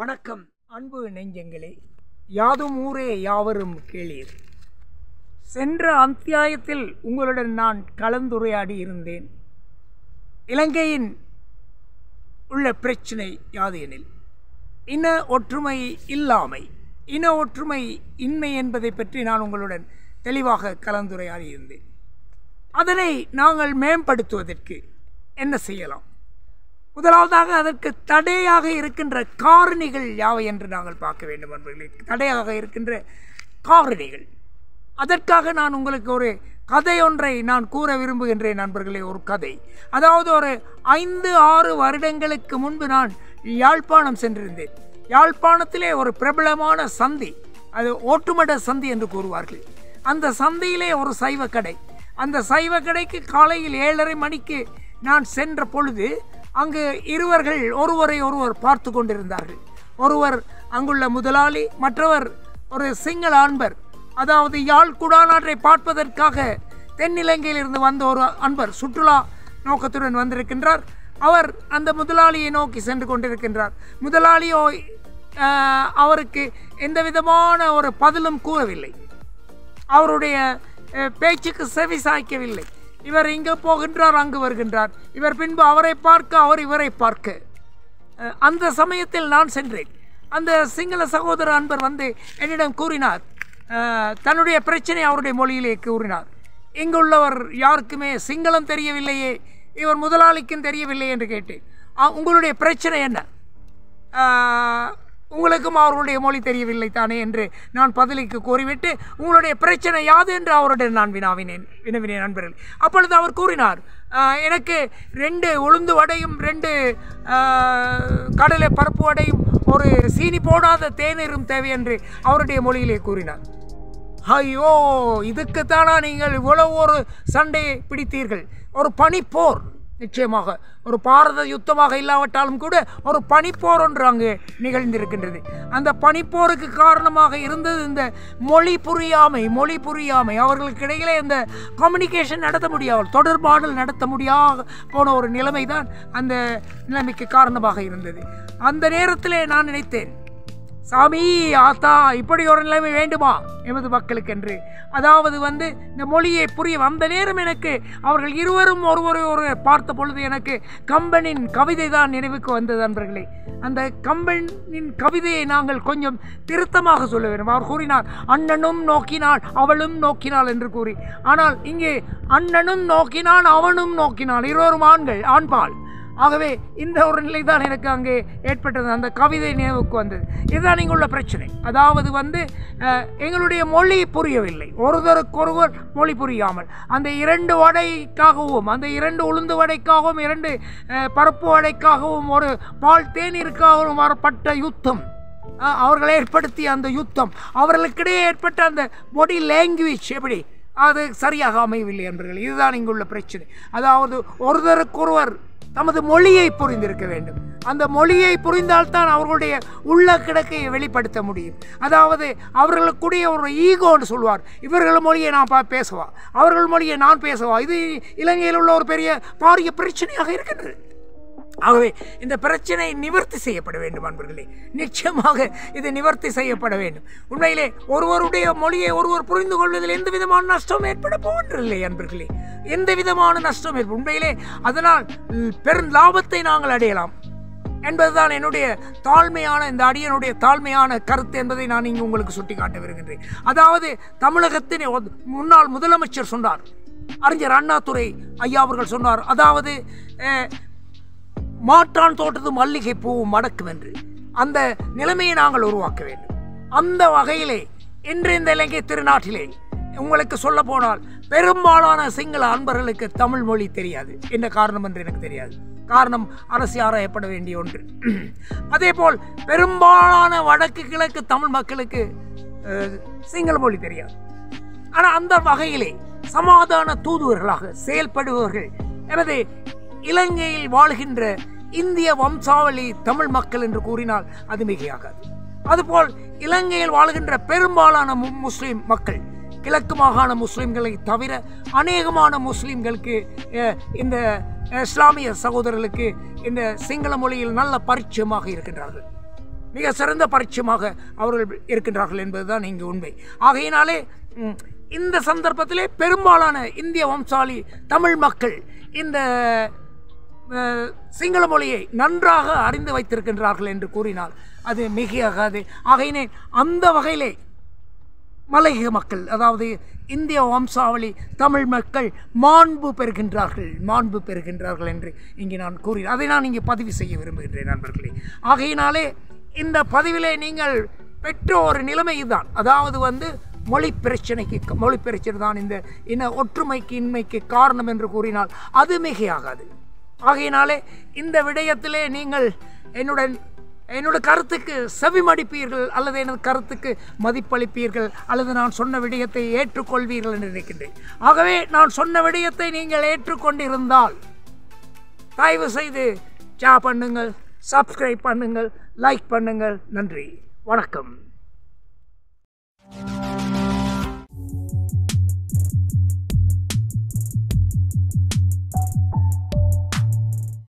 வணக்கம் அன்பு நெஞ்சங்களே யாதும் ஊரே யாவரும் கேளீர் சென்ற அத்தியாயத்தில் உங்களுடன் நான் கலந்துரையாடி இருந்தேன் இலங்கையின் உள்ள பிரச்சனை யாது எனில் இன ஒற்றுமை இல்லாமை இன ஒற்றுமை இன்மை என்பதை பற்றி நான் உங்களுடன் தெளிவாக கலந்துரையாடி இருந்தேன் அதனை நாங்கள் மேம்படுத்துவதற்கு என்ன செய்யலாம் முதலாவதாக அதற்கு தடையாக இருக்கின்ற காரணிகள் யாவை என்று நாங்கள் பார்க்க வேண்டும் என்பர்களே தடையாக இருக்கின்ற காரணிகள் அதற்காக நான் உங்களுக்கு ஒரு கதை ஒன்றை நான் கூற விரும்புகின்றேன் நண்பர்களே ஒரு கதை அதாவது ஒரு ஐந்து ஆறு வருடங்களுக்கு முன்பு நான் யாழ்ப்பாணம் சென்றிருந்தேன் யாழ்ப்பாணத்திலே ஒரு பிரபலமான சந்தி அது ஓட்டுமட சந்தி என்று கூறுவார்கள் அந்த சந்தையிலே ஒரு சைவ கடை அந்த சைவ கடைக்கு காலையில் ஏழரை மணிக்கு நான் சென்ற பொழுது அங்கு இருவர்கள் ஒருவரை ஒருவர் பார்த்து கொண்டிருந்தார்கள் ஒருவர் அங்குள்ள முதலாளி மற்றவர் ஒரு சிங்கள அன்பர் அதாவது யாழ் குடாநாட்டை பார்ப்பதற்காக தென்னிலங்கையிலிருந்து வந்த ஒரு அன்பர் சுற்றுலா நோக்கத்துடன் வந்திருக்கின்றார் அவர் அந்த முதலாளியை நோக்கி சென்று கொண்டிருக்கின்றார் முதலாளியோ ஆஹ், அவருக்கு எந்த விதமான ஒரு பதிலும் கூறவில்லை அவருடைய அஹ், பேச்சுக்கு செவி சாய்க்கவில்லை இவர் இங்கே போகின்றார் அங்கு வருகின்றார் இவர் பின்பு அவரை பார்க்க அவர் இவரை பார்க்க அஹ், அந்த சமயத்தில் நான் சென்றேன் அந்த சிங்கள சகோதர அன்பர் வந்து என்னிடம் கூறினார் அஹ், தன்னுடைய பிரச்சனை அவருடைய மொழியிலே கூறினார் இங்குள்ளவர் யாருக்குமே சிங்களம் தெரியவில்லையே இவர் முதலாளிக்கும் தெரியவில்லை என்று கேட்டேன் "ஆ, உங்களுடைய பிரச்சனை என்ன ஆஹ், உங்களுக்கும் அவர்களுடைய மொழி தெரியவில்லை தானே என்று நான் பதிலுக்கு கூறிவிட்டு உங்களுடைய பிரச்சனை யாது என்று அவருடன் நான் வினாவினேன் வினவினேன் நண்பர்கள் அப்பொழுது அவர் கூறினார் "ஆஹ், எனக்கு ரெண்டு உளுந்து வடையும் ரெண்டு ஆஹ், கடலை பருப்பு வடையும் ஒரு சீனி போடாத தேநீரும் தேவை என்று அவருடைய மொழியிலே கூறினார் ஐயோ இதுக்குத்தானா நீங்கள் இவ்வளவு ஒரு சண்டையை பிடித்தீர்கள் ஒரு பனிப்போர் நிச்சயமாக ஒரு பாரத யுத்தமாக இல்லாவிட்டாலும் கூட ஒரு பனிப்போர் ஒன்று அங்கு நிகழ்ந்திருக்கின்றது அந்த பனிப்போருக்கு காரணமாக இருந்தது இந்த மொழி புரியாமை மொழி புரியாமை அவர்களுக்கு இடையிலே இந்த கம்யூனிகேஷன் நடத்த முடியாது தொடர்பாடல் நடத்த முடியாத போன ஒரு நிலைமை தான் அந்த நிலைமைக்கு காரணமாக இருந்தது அந்த நேரத்திலே நான் நினைத்தேன் சாமி ஆத்தா இப்படி ஒரு நிலைமை வேண்டுமா எமது மக்களுக்கு என்று அதாவது வந்து இந்த மொழியை புரிய அந்த நேரம் எனக்கு அவர்கள் இருவரும் ஒருவரை ஒரு பார்த்த பொழுது எனக்கு கம்பனின் கவிதை தான் நினைவுக்கு வந்தது நண்பர்களே அந்த கம்பனின் கவிதையை நாங்கள் கொஞ்சம் திருத்தமாக சொல்ல வேண்டும் அவர் கூறினார் அண்ணனும் நோக்கினாள் அவளும் நோக்கினாள் என்று கூறி ஆனால் இங்கே அண்ணனும் நோக்கினான் அவனும் நோக்கினான் இருவரும் ஆண்கள் ஆண்பால் ஆகவே இந்த ஒரு நிலை தான் எனக்கு அங்கே ஏற்பட்டது அந்த கவிதை நினைவுக்கு வந்தது இதுதான் இங்கே உள்ள பிரச்சனை அதாவது வந்து அஹ், எங்களுடைய மொழி புரியவில்லை ஒருவருக்கொருவர் மொழி புரியாமல் அந்த இரண்டு வடைக்காகவும் அந்த இரண்டு உளுந்து வடைக்காகவும் இரண்டு அஹ், பருப்பு வடைக்காகவும் ஒரு பால் தேநீருக்காகவும் வரப்பட்ட யுத்தம் அஹ், அவர்கள் ஏற்படுத்திய அந்த யுத்தம் அவர்களுக்கிடையே ஏற்பட்ட அந்த பாடி லாங்குவேஜ் எப்படி அது சரியாக அமையவில்லை என்பர்கள் இதுதான் இங்குள்ள பிரச்சனை அதாவது ஒருவருக்கொருவர் தமது மொழியை புரிந்திருக்க வேண்டும் அந்த மொழியை புரிந்தால்தான் அவர்களுடைய உள்ள கிடக்கையை வெளிப்படுத்த முடியும் அதாவது அவர்களுக்குடைய ஒரு ஈகோன்னு சொல்வார் இவர்கள் மொழியை நான் பா பேசுவா அவர்கள் மொழியை நான் பேசுவா இது இலங்கையில் உள்ள ஒரு பெரிய பாரிய பிரச்சனையாக இருக்கின்றது ஆகவே இந்த பிரச்சனை நிவர்த்தி செய்யப்பட வேண்டும் அன்பர்களே நிச்சயமாக இது நிவர்த்தி செய்யப்பட வேண்டும் உண்மையிலே ஒருவருடைய மொழியை ஒருவர் புரிந்து கொள்வதில் எந்த விதமான நஷ்டம் ஏற்பட போவதில்லை அன்பர்களே எந்த விதமான நஷ்டம் ஏற்படும் உண்மையிலே அதனால் ம், பெரும் லாபத்தை நாங்கள் அடையலாம் என்பதுதான் என்னுடைய தாழ்மையான இந்த அடியனுடைய தாழ்மையான கருத்து என்பதை நான் இங்கு உங்களுக்கு சுட்டிக்காட்ட வருகின்றேன் அதாவது தமிழகத்தின் ஒ- முன்னாள் முதலமைச்சர் சொன்னார் அறிஞர் அண்ணாதுரை ஐயா அவர்கள் சொன்னார் அதாவது அஹ், மாற்றான் தோட்டத்து மல்லிகை பூவும் மடக்கும் என்று அந்த நிலைமையை நாங்கள் உருவாக்க வேண்டும் அந்த வகையிலே இன்று இந்த இலங்கை திருநாட்டிலே உங்களுக்கு சொல்ல போனால் பெரும்பாலான சிங்கள அன்பர்களுக்கு தமிழ் மொழி தெரியாது என்ன காரணம் என்று எனக்கு தெரியாது காரணம் அரசு ஆராயப்பட வேண்டிய ஒன்று அதேபோல் பெரும்பாலான வடக்கு கிழக்கு தமிழ் மக்களுக்கு அஹ், சிங்கள மொழி தெரியாது ஆனால் அந்த வகையிலே சமாதான தூதுவர்களாக செயல்படுபவர்கள் எனது இலங்கையில் வாழ்கின்ற இந்திய வம்சாவளி தமிழ் மக்கள் என்று கூறினால் அது மிகையாகாது அதுபோல் இலங்கையில் வாழ்கின்ற பெரும்பாலான மு- முஸ்லிம் மக்கள் கிழக்கு மாகாண முஸ்லிம்களை தவிர அநேகமான முஸ்லிம்களுக்கு அஹ், இந்த இஸ்லாமிய சகோதரர்களுக்கு இந்த சிங்கள மொழியில் நல்ல பரிச்சயமாக இருக்கின்றார்கள் மிக சிறந்த பரிச்சயமாக அவர்கள் இருக்கின்றார்கள் என்பதுதான் இங்கு உண்மை ஆகையினாலே ம், இந்த சந்தர்ப்பத்திலே பெரும்பாலான இந்திய வம்சாளி தமிழ் மக்கள் இந்த அஹ், சிங்கள மொழியை நன்றாக அறிந்து வைத்திருக்கின்றார்கள் என்று கூறினால் அது மிகையாகாது ஆகையினே அந்த வகையிலே மலையக மக்கள் அதாவது இந்திய வம்சாவளி தமிழ் மக்கள் மாண்பு பெறுகின்றார்கள் மாண்பு பெறுகின்றார்கள் என்று இங்கே நான் கூறினேன் அதை நான் இங்கே பதிவு செய்ய விரும்புகின்றேன் நண்பர்களே ஆகையினாலே இந்த பதிவிலே நீங்கள் பெற்ற ஒரு நிலைமை இதுதான் அதாவது வந்து மொழி பிரச்சனைக்கு மொழி பிரச்சனை தான் இந்த இன ஒற்றுமைக்கு இன்மைக்கு காரணம் என்று கூறினால் அது மிகையாகாது ஆகையினாலே இந்த விடயத்திலே நீங்கள் என்னுடன் என்னோட கருத்துக்கு செவிமடிப்பீர்கள் அல்லது எனது கருத்துக்கு மதிப்பளிப்பீர்கள் அல்லது நான் சொன்ன விடயத்தை ஏற்றுக்கொள்வீர்கள் என்று நினைக்கின்றேன் ஆகவே நான் சொன்ன விடயத்தை நீங்கள் ஏற்றுக்கொண்டிருந்தால் தயவு செய்து சா பண்ணுங்கள் சப்ஸ்கிரைப் பண்ணுங்கள் லைக் பண்ணுங்கள் நன்றி வணக்கம்